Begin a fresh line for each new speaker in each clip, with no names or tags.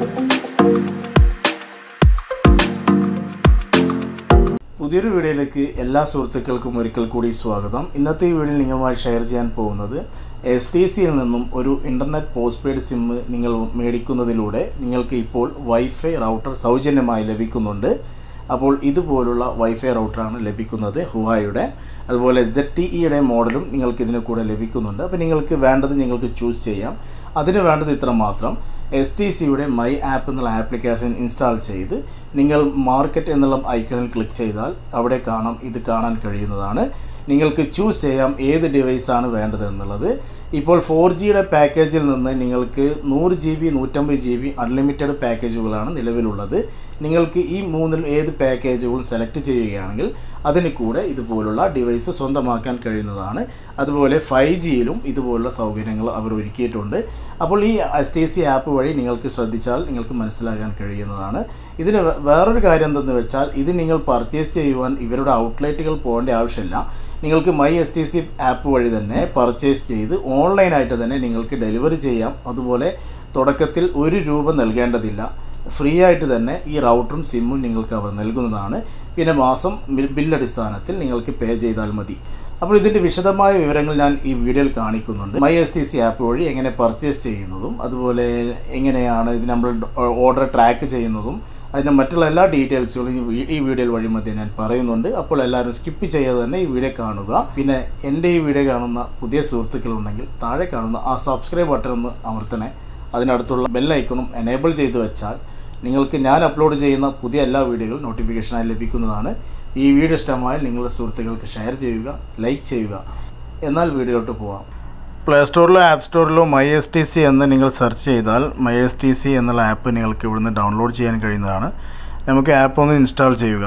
പുതിയൊരു വീഡിയോയിലേക്ക് എല്ലാ സുഹൃത്തുക്കൾക്കും ഒരിക്കൽ കൂടി സ്വാഗതം ഇന്നത്തെ ഈ വീഡിയോയിൽ നിങ്ങളുമായി ഷെയർ ചെയ്യാൻ പോകുന്നത് എസ് ടി സിയിൽ നിന്നും ഒരു ഇൻ്റർനെറ്റ് പോസ്റ്റ് പെയ്ഡ് സിം നിങ്ങൾ മേടിക്കുന്നതിലൂടെ നിങ്ങൾക്ക് ഇപ്പോൾ വൈഫൈ റൗട്ടർ സൗജന്യമായി ലഭിക്കുന്നുണ്ട് അപ്പോൾ ഇതുപോലുള്ള വൈഫൈ റൗട്ടറാണ് ലഭിക്കുന്നത് ഹുവായുടെ അതുപോലെ സെഡ് ടി ഇയുടെ മോഡലും നിങ്ങൾക്ക് ഇതിന് കൂടെ ലഭിക്കുന്നുണ്ട് അപ്പോൾ നിങ്ങൾക്ക് വേണ്ടത് നിങ്ങൾക്ക് ചൂസ് ചെയ്യാം അതിന് വേണ്ടത് ഇത്ര മാത്രം എസ് ടി സിയുടെ മൈ ആപ്പ് എന്നുള്ള ആപ്ലിക്കേഷൻ ഇൻസ്റ്റാൾ ചെയ്ത് നിങ്ങൾ മാർക്കറ്റ് എന്നുള്ള ഐക്കണിൽ ക്ലിക്ക് ചെയ്താൽ അവിടെ കാണാം ഇത് കാണാൻ കഴിയുന്നതാണ് നിങ്ങൾക്ക് ചൂസ് ചെയ്യാം ഏത് ഡിവൈസാണ് വേണ്ടത് എന്നുള്ളത് ഇപ്പോൾ ഫോർ ജിയുടെ പാക്കേജിൽ നിന്ന് നിങ്ങൾക്ക് നൂറ് ജി ബി നൂറ്റമ്പത് ജി ബി അൺലിമിറ്റഡ് പാക്കേജുകളാണ് നിലവിലുള്ളത് നിങ്ങൾക്ക് ഈ മൂന്നിൽ ഏത് പാക്കേജുകളും സെലക്ട് ചെയ്യുകയാണെങ്കിൽ അതിന് കൂടെ ഇതുപോലുള്ള ഡിവൈസ് സ്വന്തമാക്കാൻ കഴിയുന്നതാണ് അതുപോലെ ഫൈവ് ജിയിലും ഇതുപോലുള്ള സൗകര്യങ്ങൾ അവർ ഒരുക്കിയിട്ടുണ്ട് അപ്പോൾ ഈ എസ് ടി സി ആപ്പ് വഴി നിങ്ങൾക്ക് ശ്രദ്ധിച്ചാൽ നിങ്ങൾക്ക് മനസ്സിലാക്കാൻ കഴിയുന്നതാണ് ഇതിന് വേ- വേറൊരു കാര്യം എന്തെന്ന് വെച്ചാൽ ഇത് നിങ്ങൾ പർച്ചേസ് ചെയ്യുവാൻ ഇവരുടെ ഔട്ട്ലെറ്റുകൾ പോകേണ്ട ആവശ്യമില്ല നിങ്ങൾക്ക് my S T C app വഴി തന്നെ പർച്ചേസ് ചെയ്ത് ഓൺലൈനായിട്ട് തന്നെ നിങ്ങൾക്ക് ഡെലിവറി ചെയ്യാം അതുപോലെ തുടക്കത്തിൽ ഒരു രൂപ നൽകേണ്ടതില്ല ഫ്രീ ആയിട്ട് തന്നെ ഈ റൗട്ടറും സിമ്മും നിങ്ങൾക്ക് അവർ നൽകുന്നതാണ് പിന്നെ മാസം ബിൽ- ബില്ലടിസ്ഥാനത്തിൽ നിങ്ങൾക്ക് പേ ചെയ്താൽ മതി അപ്പോൾ ഇതിൻ്റെ വിശദമായ വിവരങ്ങൾ ഞാൻ ഈ വീഡിയോയിൽ കാണിക്കുന്നുണ്ട് my S T C app വഴി എങ്ങനെ പർച്ചേസ് ചെയ്യുന്നതും അതുപോലെ എങ്ങനെയാണ് ഇത് നമ്മൾ ഓർഡർ ട്രാക്ക് ചെയ്യുന്നതും അതിൻ്റെ മറ്റുള്ള എല്ലാ ഡീറ്റെയിൽസുകളും ഈ വീ- ഈ വീഡിയോയിൽ വഴി മധ്യേ ഞാൻ പറയുന്നുണ്ട് അപ്പോൾ എല്ലാവരും സ്കിപ്പ് ചെയ്യാതെ തന്നെ ഈ വീഡിയോ കാണുക പിന്നെ എൻ്റെ ഈ വീഡിയോ കാണുന്ന പുതിയ സുഹൃത്തുക്കളുണ്ടെങ്കിൽ താഴെ കാണുന്ന ആ സബ്സ്ക്രൈബ് ബട്ടൺ ഒന്ന് അമർത്തണേ അതിനടുത്തുള്ള ബെല്ലൈക്കണും എനേബിൾ ചെയ്ത് വെച്ചാൽ നിങ്ങൾക്ക് ഞാൻ അപ്ലോഡ് ചെയ്യുന്ന പുതിയ എല്ലാ വീഡിയോകളും നോട്ടിഫിക്കേഷനായി ലഭിക്കുന്നതാണ് ഈ വീഡിയോ ഇഷ്ടമായാൽ നിങ്ങളുടെ സുഹൃത്തുക്കൾക്ക് ഷെയർ ചെയ്യുക ലൈക്ക് ചെയ്യുക എന്നാൽ വീഡിയോയിലോട്ട് പോവാം പ്ലേ സ്റ്റോറിലോ ആപ്പ് സ്റ്റോറിലോ മൈ എസ് ടി സി എന്ന് നിങ്ങൾ സെർച്ച് ചെയ്താൽ മൈ എസ് ടി സി എന്നുള്ള ആപ്പ് നിങ്ങൾക്ക് ഇവിടുന്ന് ഡൗൺലോഡ് ചെയ്യാൻ കഴിയുന്നതാണ് നമുക്ക് ആപ്പ് ഒന്ന് ഇൻസ്റ്റാൾ ചെയ്യുക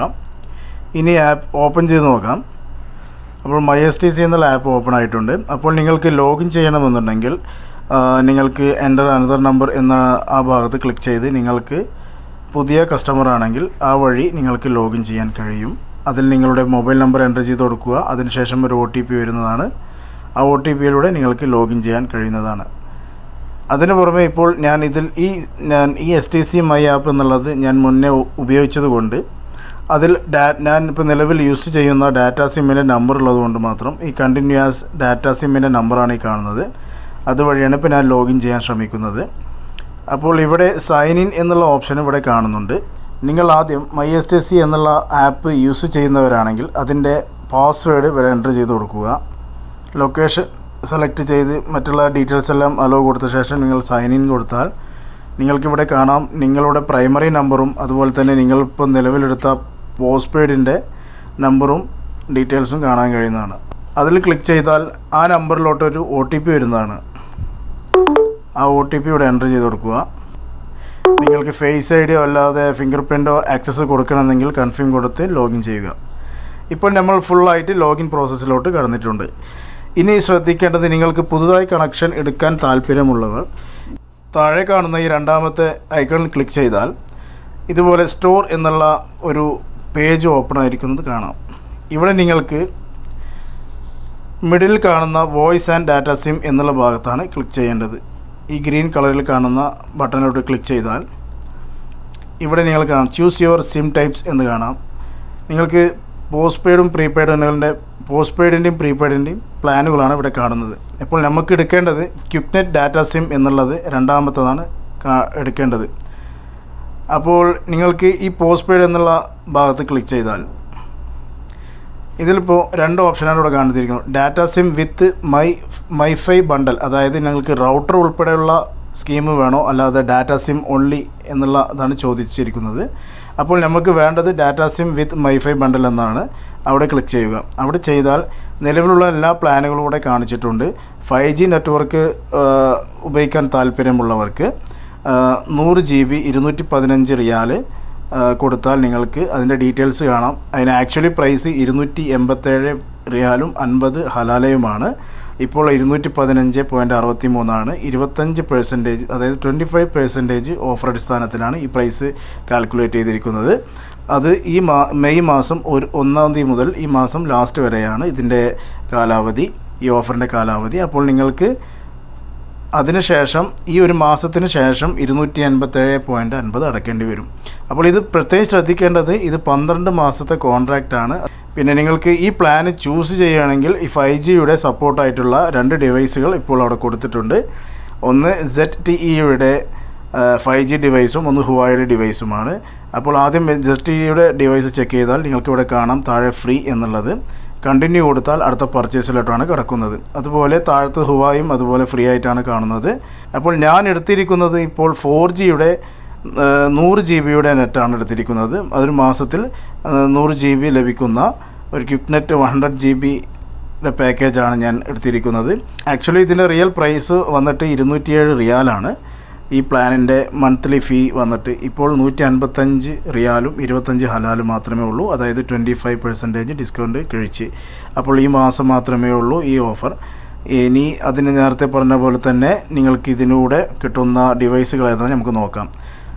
ഇനി ആപ്പ് ഓപ്പൺ ചെയ്ത് നോക്കാം അപ്പോൾ മൈ എസ് ടി സി എന്നുള്ള ആപ്പ് ഓപ്പൺ ആയിട്ടുണ്ട് അപ്പോൾ നിങ്ങൾക്ക് ലോഗിൻ ചെയ്യണമെന്നുണ്ടെങ്കിൽ ആ, നിങ്ങൾക്ക് എൻ്റർ അനദർ നമ്പർ എന്ന ആ ഭാഗത്ത് ക്ലിക്ക് ചെയ്ത് നിങ്ങൾക്ക് പുതിയ കസ്റ്റമർ ആണെങ്കിൽ ആ വഴി നിങ്ങൾക്ക് ലോഗിൻ ചെയ്യാൻ കഴിയും അതിൽ നിങ്ങളുടെ മൊബൈൽ നമ്പർ എൻ്റർ ചെയ്ത് കൊടുക്കുക അതിനുശേഷം ഒരു ഒ ടി പി വരുന്നതാണ് ആ ഒ ടി പിയിലൂടെ നിങ്ങൾക്ക് ലോഗിൻ ചെയ്യാൻ കഴിയുന്നതാണ് അതിന് പുറമെ ഇപ്പോൾ ഞാൻ ഇതിൽ ഈ ഞാൻ ഈ S T C my app എന്നുള്ളത് ഞാൻ മുന്നേ ഉ- ഉപയോഗിച്ചത് കൊണ്ട് അതിൽ ഡാ ഞാൻ ഇപ്പോൾ നിലവിൽ യൂസ് ചെയ്യുന്ന ഡാറ്റ സിമ്മിൻ്റെ നമ്പർ ഉള്ളത് കൊണ്ട് മാത്രം ഈ കണ്ടിന്യൂസ് ഡാറ്റ സിമ്മിൻ്റെ നമ്പറാണ് ഈ കാണുന്നത് അതുവഴിയാണ് ഇപ്പോൾ ഞാൻ ലോഗിൻ ചെയ്യാൻ ശ്രമിക്കുന്നത് അപ്പോൾ ഇവിടെ സൈൻ ഇൻ എന്നുള്ള ഓപ്ഷൻ ഇവിടെ കാണുന്നുണ്ട് നിങ്ങൾ ആദ്യം മൈ എസ് ടി സി എന്നുള്ള ആപ്പ് യൂസ് ചെയ്യുന്നവരാണെങ്കിൽ അതിൻ്റെ പാസ്വേഡ് ഇവിടെ എൻ്റർ ചെയ്ത് കൊടുക്കുക ലൊക്കേഷൻ സെലക്ട് ചെയ്ത് മറ്റുള്ള ഡീറ്റെയിൽസ് എല്ലാം അലോ കൊടുത്ത ശേഷം നിങ്ങൾ സൈൻ ഇൻ കൊടുത്താൽ നിങ്ങൾക്കിവിടെ കാണാം നിങ്ങളുടെ പ്രൈമറി നമ്പറും അതുപോലെ തന്നെ നിങ്ങളിപ്പോൾ നിലവിലെടുത്ത പോസ്റ്റ് പെയ്ഡിൻ്റെ നമ്പറും ഡീറ്റെയിൽസും കാണാൻ കഴിയുന്നതാണ് അതിൽ ക്ലിക്ക് ചെയ്താൽ ആ നമ്പറിലോട്ടൊരു ഒ ടി പി വരുന്നതാണ് ആ ഒ ടി പി ഇവിടെ എൻ്റർ ചെയ്ത് കൊടുക്കുക നിങ്ങൾക്ക് ഫേസ് ഐ ഡിയോ അല്ലാതെ ഫിംഗർ പ്രിൻറ്റോ ആക്സസ് കൊടുക്കണമെങ്കിൽ കൺഫേം കൊടുത്ത് ലോഗിൻ ചെയ്യുക ഇപ്പോൾ നമ്മൾ ഫുള്ളായിട്ട് ലോഗിൻ പ്രോസസ്സിലോട്ട് കടന്നിട്ടുണ്ട് ഇനി ശ്രദ്ധിക്കേണ്ടത് നിങ്ങൾക്ക് പുതുതായി കണക്ഷൻ എടുക്കാൻ താല്പര്യമുള്ളവർ താഴെ കാണുന്ന ഈ രണ്ടാമത്തെ ഐക്കണിൽ ക്ലിക്ക് ചെയ്താൽ ഇതുപോലെ സ്റ്റോർ എന്നുള്ള ഒരു പേജ് ഓപ്പൺ ആയിരിക്കുന്നത് കാണാം ഇവിടെ നിങ്ങൾക്ക് മിഡിൽ കാണുന്ന വോയിസ് ആൻഡ് ഡാറ്റ സിം എന്നുള്ള ഭാഗത്താണ് ക്ലിക്ക് ചെയ്യേണ്ടത് ഈ ഗ്രീൻ കളറിൽ കാണുന്ന ബട്ടണിലോട്ട് ക്ലിക്ക് ചെയ്താൽ ഇവിടെ നിങ്ങൾ കാണാം ചൂസ് യുവർ സിം ടൈപ്സ് എന്ന് കാണാം നിങ്ങൾക്ക് പോസ്റ്റ് പെയ്ഡും പ്രീപെയ്ഡിൻ്റെ പോസ്റ്റ് പെയ്ഡിൻ്റെയും പ്രീപെയ്ഡിൻ്റെയും പ്ലാനുകളാണ് ഇവിടെ കാണുന്നത് അപ്പോൾ നമുക്ക് എടുക്കേണ്ടത് ക്യുക്നെറ്റ് ഡാറ്റ സിം എന്നുള്ളത് രണ്ടാമത്തതാണ് കാ- എടുക്കേണ്ടത് അപ്പോൾ നിങ്ങൾക്ക് ഈ പോസ്റ്റ് പെയ്ഡ് എന്നുള്ള ഭാഗത്ത് ക്ലിക്ക് ചെയ്താൽ ഇതിലിപ്പോൾ രണ്ട് ഓപ്ഷനാണ് ഇവിടെ കാണിച്ചിരിക്കുന്നത് data SIM with my MiFi bundle അതായത് നിങ്ങൾക്ക് റൗട്ടർ ഉൾപ്പെടെയുള്ള സ്കീം വേണോ അല്ലാതെ ഡാറ്റ സിം ഓൺലി എന്നുള്ള ഇതാണ് ചോദിച്ചിരിക്കുന്നത് അപ്പോൾ നമുക്ക് വേണ്ടത് data SIM with MiFi bundle എന്നാണ് അവിടെ ക്ലിക്ക് ചെയ്യുക അവിടെ ചെയ്താൽ നിലവിലുള്ള എല്ലാ പ്ലാനുകളും ഇവിടെ കാണിച്ചിട്ടുണ്ട് ഫൈവ് ജി നെറ്റ്വർക്ക് ഉപയോഗിക്കാൻ താല്പര്യമുള്ളവർക്ക് നൂറ് ജി ബി ഇരുന്നൂറ്റി പതിനഞ്ച് റിയാല് ആ, കൊടുത്താൽ നിങ്ങൾക്ക് അതിൻ്റെ ഡീറ്റെയിൽസ് കാണാം അതിന് ആക്ച്വലി പ്രൈസ് ഇരുന്നൂറ്റി എൺപത്തേഴ് റിയാലും അൻപത് ഹലാലയുമാണ് ഇപ്പോൾ ഇരുന്നൂറ്റി പതിനഞ്ച് പോയിൻറ്റ് അറുപത്തി മൂന്നാണ് ഇരുപത്തഞ്ച് പെർസെൻറ്റേജ് അതായത് ട്വൻറ്റി ഫൈവ് പെർസെൻറ്റേജ് ഓഫർ അടിസ്ഥാനത്തിലാണ് ഈ പ്രൈസ് കാൽക്കുലേറ്റ് ചെയ്തിരിക്കുന്നത് അത് ഈ മാ മെയ് മാസം ഒരു ഒന്നാം തീയതി മുതൽ ഈ മാസം ലാസ്റ്റ് വരെയാണ് ഇതിൻ്റെ കാലാവധി ഈ ഓഫറിൻ്റെ കാലാവധി അപ്പോൾ നിങ്ങൾക്ക് അതിനുശേഷം ഈ ഒരു മാസത്തിന് ശേഷം ഇരുന്നൂറ്റി എൺപത്തേഴ് പോയിൻറ്റ് അൻപത് അടയ്ക്കേണ്ടി വരും അപ്പോൾ ഇത് പ്രത്യേകം ശ്രദ്ധിക്കേണ്ടത് ഇത് പന്ത്രണ്ട് മാസത്തെ കോൺട്രാക്റ്റ് ആണ് പിന്നെ നിങ്ങൾക്ക് ഈ പ്ലാൻ ചൂസ് ചെയ്യുകയാണെങ്കിൽ ഈ ഫൈവ് ജിയുടെ സപ്പോർട്ടായിട്ടുള്ള രണ്ട് ഡിവൈസുകൾ ഇപ്പോൾ അവിടെ കൊടുത്തിട്ടുണ്ട് ഒന്ന് സെറ്റ് ടി ഇയുടെ ഫൈവ് ജി ഡിവൈസും ഒന്ന് ഹുവായുടെ ഡിവൈസുമാണ് അപ്പോൾ ആദ്യം സെറ്റ് ടി ഇയുടെ ഡിവൈസ് ചെക്ക് ചെയ്താൽ നിങ്ങൾക്ക് ഇവിടെ കാണാം താഴെ ഫ്രീ എന്നുള്ളത് കണ്ടിന്യൂ കൊടുത്താൽ അടുത്ത പർച്ചേസിലോട്ടാണ് കിടക്കുന്നത് അതുപോലെ താഴത്ത് ഹുവായും അതുപോലെ ഫ്രീ ആയിട്ടാണ് കാണുന്നത് അപ്പോൾ ഞാൻ എടുത്തിരിക്കുന്നത് ഇപ്പോൾ ഫോർ ജിയുടെ നൂറ് ജി ബിയുടെ നെറ്റാണ് എടുത്തിരിക്കുന്നത് അതൊരു മാസത്തിൽ നൂറ് ജി ബി ലഭിക്കുന്ന ഒരു quick net one hundred G B പാക്കേജാണ് ഞാൻ എടുത്തിരിക്കുന്നത് ആക്ച്വലി ഇതിൻ്റെ റിയൽ പ്രൈസ് വന്നിട്ട് ഇരുന്നൂറ്റിയേഴ് റിയാലാണ് ഈ പ്ലാനിൻ്റെ മന്ത്ലി ഫീ വന്നിട്ട് ഇപ്പോൾ നൂറ്റി അൻപത്തഞ്ച് റിയാലും ഇരുപത്തഞ്ച് ഹലാലും മാത്രമേ ഉള്ളൂ അതായത് ട്വൻറ്റി ഫൈവ് പെർസെൻറ്റേജ് ഡിസ്കൗണ്ട് കഴിച്ച് അപ്പോൾ ഈ മാസം മാത്രമേ ഉള്ളൂ ഈ ഓഫർ ഇനി അതിന് നേരത്തെ പറഞ്ഞ പോലെ തന്നെ നിങ്ങൾക്ക് ഇതിലൂടെ കിട്ടുന്ന ഡിവൈസുകൾ ഏതാണെന്ന് നമുക്ക് നോക്കാം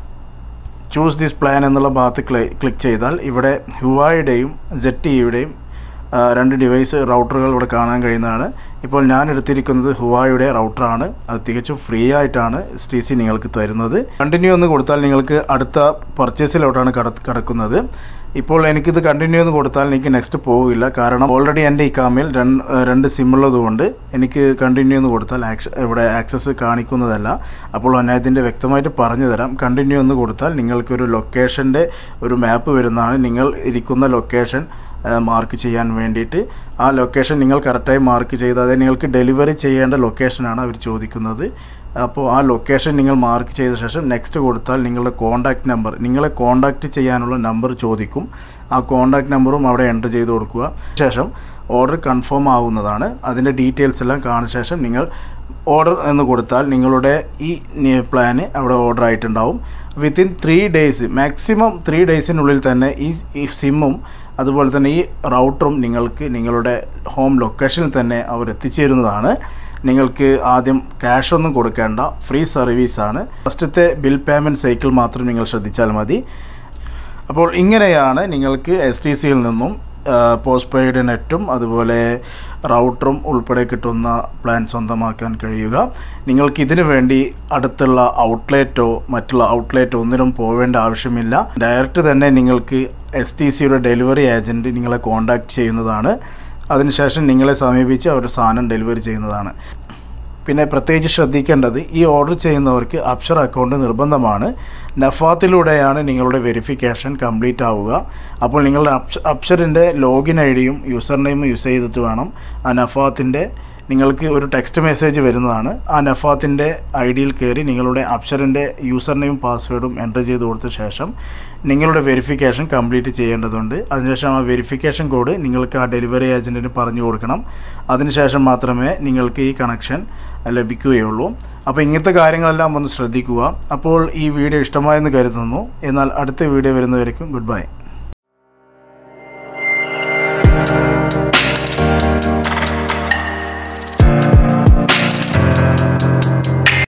ചൂസ് ദിസ് പ്ലാൻ എന്നുള്ള ഭാഗത്ത് ക്ലിക്ക് ചെയ്താൽ ഇവിടെ ഹുവായുടെയും ജെറ്റിയുടെയും രണ്ട് ഡിവൈസ് റൗട്ടറുകൾ ഇവിടെ കാണാൻ കഴിയുന്നതാണ് ഇപ്പോൾ ഞാൻ എടുത്തിരിക്കുന്നത് ഹുവായുടെ റൗട്ടറാണ് അത് തികച്ചും ഫ്രീ ആയിട്ടാണ് എസ് ടി സി നിങ്ങൾക്ക് തരുന്നത് കണ്ടിന്യൂ എന്ന് കൊടുത്താൽ നിങ്ങൾക്ക് അടുത്ത പർച്ചേസിലോട്ടാണ് കട കിടക്കുന്നത് ഇപ്പോൾ എനിക്കിത് കണ്ടിന്യൂ എന്ന് കൊടുത്താൽ എനിക്ക് നെക്സ്റ്റ് പോവില്ല കാരണം ഓൾറെഡി എൻ്റെ ഈ കാമിൽ രണ്ട് രണ്ട് സിം ഉള്ളതുകൊണ്ട് എനിക്ക് കണ്ടിന്യൂ എന്ന് കൊടുത്താൽ ആക്സ ഇവിടെ ആക്സസ് കാണിക്കുന്നതല്ല അപ്പോൾ ഞാൻ ഇതിൻ്റെ വ്യക്തമായിട്ട് പറഞ്ഞു തരാം കണ്ടിന്യൂ എന്ന് കൊടുത്താൽ നിങ്ങൾക്കൊരു ലൊക്കേഷൻ്റെ ഒരു മാപ്പ് വരുന്നതാണ് നിങ്ങൾ ഇരിക്കുന്ന ലൊക്കേഷൻ മാർക്ക് ചെയ്യാൻ വേണ്ടിയിട്ട് ആ ലൊക്കേഷൻ നിങ്ങൾ കറക്റ്റായി മാർക്ക് ചെയ്ത് അതായത് നിങ്ങൾക്ക് ഡെലിവറി ചെയ്യേണ്ട ലൊക്കേഷനാണ് അവർ ചോദിക്കുന്നത് അപ്പോൾ ആ ലൊക്കേഷൻ നിങ്ങൾ മാർക്ക് ചെയ്ത ശേഷം നെക്സ്റ്റ് കൊടുത്താൽ നിങ്ങളുടെ കോൺടാക്റ്റ് നമ്പർ നിങ്ങളെ കോൺടാക്റ്റ് ചെയ്യാനുള്ള നമ്പർ ചോദിക്കും ആ കോൺടാക്റ്റ് നമ്പറും അവിടെ എൻ്റർ ചെയ്ത് കൊടുക്കുക ശേഷം ഓർഡർ കൺഫേം ആവുന്നതാണ് അതിൻ്റെ ഡീറ്റെയിൽസ് എല്ലാം കാണുന്ന ശേഷം നിങ്ങൾ ഓർഡർ എന്ന് കൊടുത്താൽ നിങ്ങളുടെ ഈ പ്ലാന് അവിടെ ഓർഡർ ആയിട്ടുണ്ടാവും within three days maximum three ഡേയ്സിനുള്ളിൽ തന്നെ ഈ ഈ സിമ്മും അതുപോലെ തന്നെ ഈ റൗട്ടറും നിങ്ങൾക്ക് നിങ്ങളുടെ ഹോം ലൊക്കേഷനിൽ തന്നെ അവർ എത്തിച്ചേരുന്നതാണ് നിങ്ങൾക്ക് ആദ്യം ക്യാഷ് ഒന്നും കൊടുക്കേണ്ട ഫ്രീ സർവീസാണ് ഫസ്റ്റത്തെ ബിൽ പേയ്മെൻറ്റ് സൈക്കിൾ മാത്രം നിങ്ങൾ ശ്രദ്ധിച്ചാൽ മതി അപ്പോൾ ഇങ്ങനെയാണ് നിങ്ങൾക്ക് എസ് ടി സിയിൽ നിന്നും പോസ്റ്റ് പെയ്ഡ് നെറ്റും അതുപോലെ റൗട്ടറും ഉൾപ്പെടെ കിട്ടുന്ന പ്ലാൻ സ്വന്തമാക്കാൻ കഴിയുക നിങ്ങൾക്ക് ഇതിനു വേണ്ടി അടുത്തുള്ള ഔട്ട്ലെറ്റോ മറ്റുള്ള ഔട്ട്ലെറ്റോ ഒന്നിനും പോവേണ്ട ആവശ്യമില്ല ഡയറക്റ്റ് തന്നെ നിങ്ങൾക്ക് എസ് ടി സിയുടെ ഡെലിവറി ഏജൻറ്റ് നിങ്ങളെ കോൺടാക്റ്റ് ചെയ്യുന്നതാണ് അതിനുശേഷം നിങ്ങളെ സമീപിച്ച് അവർ സാധനം ഡെലിവറി ചെയ്യുന്നതാണ് പിന്നെ പ്രത്യേകിച്ച് ശ്രദ്ധിക്കേണ്ടത് ഈ ഓർഡർ ചെയ്യുന്നവർക്ക് അപ്ഷർ അക്കൗണ്ട് നിർബന്ധമാണ് നഫാത്തിലൂടെയാണ് നിങ്ങളുടെ വെരിഫിക്കേഷൻ കംപ്ലീറ്റ് ആവുക അപ്പോൾ നിങ്ങളുടെ അപ്ഷ അപ്ഷറിൻ്റെ ലോഗിൻ ഐ ഡിയും യൂസർ നെയിമും യൂസ് ചെയ്തിട്ട് വേണം ആ നഫാത്തിൻ്റെ നിങ്ങൾക്ക് ഒരു ടെക്സ്റ്റ് മെസ്സേജ് വരുന്നതാണ് ആ നഫാത്തിൻ്റെ ഐ ഡിയിൽ കയറി നിങ്ങളുടെ അപ്ഷറിൻ്റെ യൂസർ നെയിം പാസ്വേഡും എൻ്റർ ചെയ്ത് കൊടുത്ത ശേഷം നിങ്ങളുടെ വെരിഫിക്കേഷൻ കംപ്ലീറ്റ് ചെയ്യേണ്ടതുണ്ട് അതിനുശേഷം ആ വെരിഫിക്കേഷൻ കോഡ് നിങ്ങൾക്ക് ആ ഡെലിവറി ഏജൻറ്റിന് പറഞ്ഞു കൊടുക്കണം അതിനുശേഷം മാത്രമേ നിങ്ങൾക്ക് ഈ കണക്ഷൻ ലഭിക്കുകയുള്ളൂ അപ്പോൾ ഇങ്ങനത്തെ കാര്യങ്ങളെല്ലാം ഒന്ന് ശ്രദ്ധിക്കുക അപ്പോൾ ഈ വീഡിയോ ഇഷ്ടമായെന്ന് കരുതുന്നു എന്നാൽ അടുത്ത വീഡിയോ വരുന്നവരേക്കും ഗുഡ് ബൈ